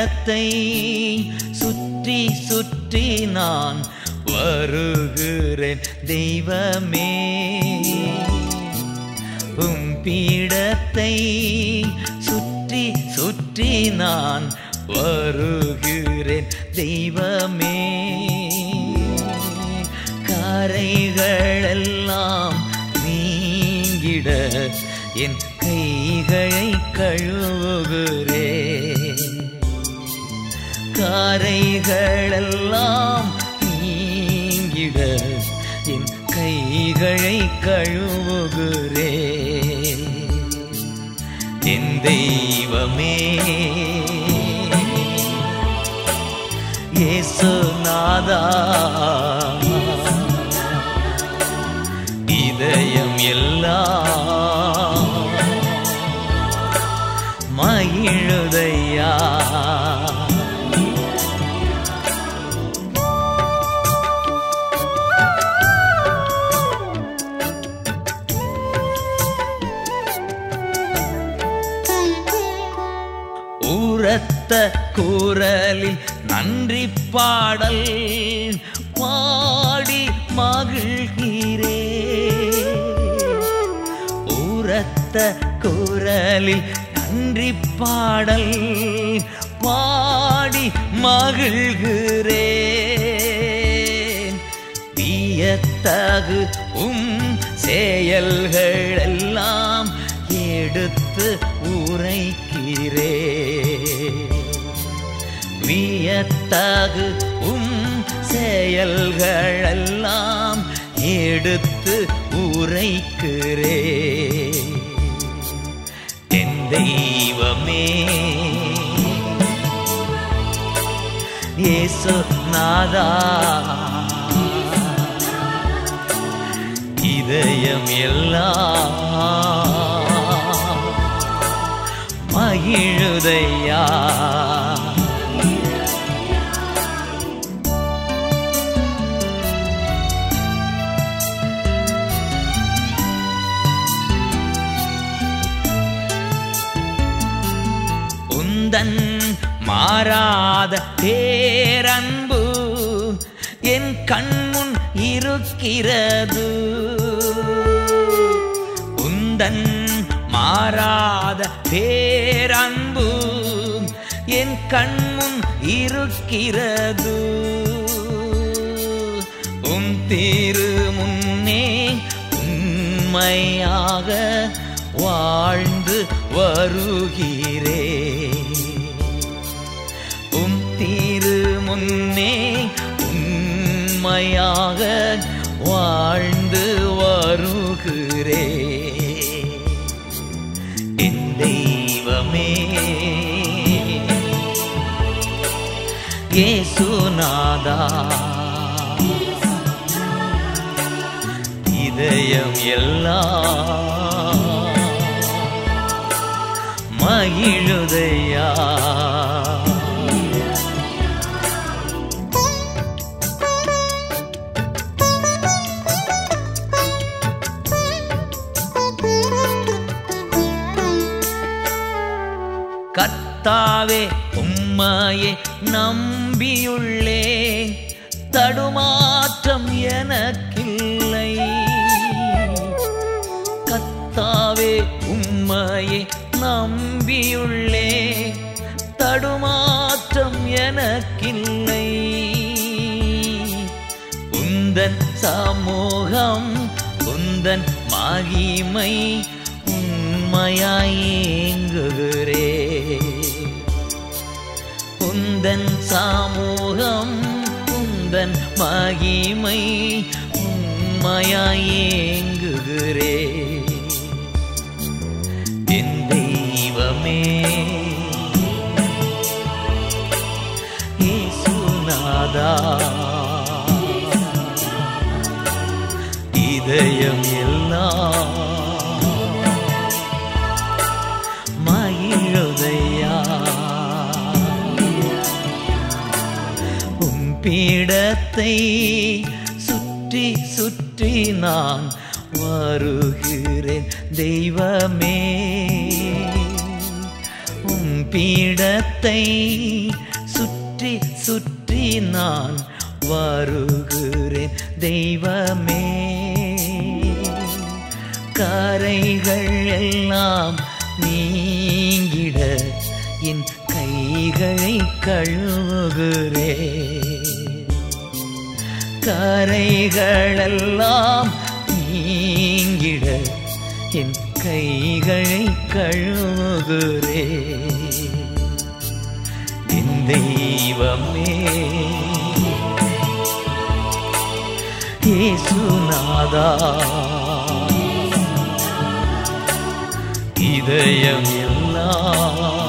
பீடத்தை சுற்றி சுற்றி நான் வருகிறேன் தெய்வமே உம் பீடத்தை சுற்றி சுற்றி நான் வருகிறேன் தெய்வமே கரைகளெல்லாம் நீங்கிட என் கைகளை கழுவுகிறேன் காரைகளெல்லாம் நீங்கிட என் கைகளை கழுவுகிறேன் என் தெய்வமே இயேசுநாதா இதயம் எல்லாம் மகிழுதையா ஊரத்த குரலில் நன்றி பாடல் பாடி மகிழ்கிறே ஊரத்த குரலில் நன்றி பாடல் பாடி மகிழ்கிறேன் வியத்தகு உம் செயல்கள் எல்லாம் எடுத்து உரைக்கிறே வியத்தகு உம் செயல்களெல்லாம் எடுத்து உரைக்கிறே என் தெய்வமே இயேசு நாதா இதயம் எல்லாம் மகிழுதையா உந்தன் மாறாத பேரன்பு என் கண்முன் இருக்கிறது உந்தன் மாறாத பேரன்பு என் கண்முன் இருக்கிறது உம் திரு முன்னே உண்மையாக வாழ்ந்து வருகிறே உம் திரு முன்னே உண்மையாக வாழ்ந்து வருகிறே என் தெய்வமே ஏசுநாதா இதயம் எல்லாம் மகிழுதையா கர்த்தாவே உம்மையே நம்பியுள்ளே தடுமாற்றம் எனக்கில்லை கர்த்தாவே உம்மையே நம்பியுள்ளே தடுமாற்றம் எனக்கில்லை உந்தன் சமூகம் உந்தன் மகிமை உண்மையாயேங்குகிறே உந்தன் சமூகம் உந்தன் மகிமை உண்மையாயேங்குகிறே என் தெய்வமே இயேசுநாதா இதயம் எல்லாம் மகிழுதையா உம் பீடத்தை சுற்றி சுற்றி நான் வருகிறேன் தெய்வமே உம் பீடத்தை சுற்றி சுற்றி நான் வருகிறேன் தெய்வமே கரைகள் எல்லாம் நீங்கிட என் கைகளை கழுவுகிறேன் கரைகளெல்லாம் நீங்கிட என் கைகளை கழுவுகிறே என் தெய்வமே ஏசுநாதா இதயம் எல்லாம்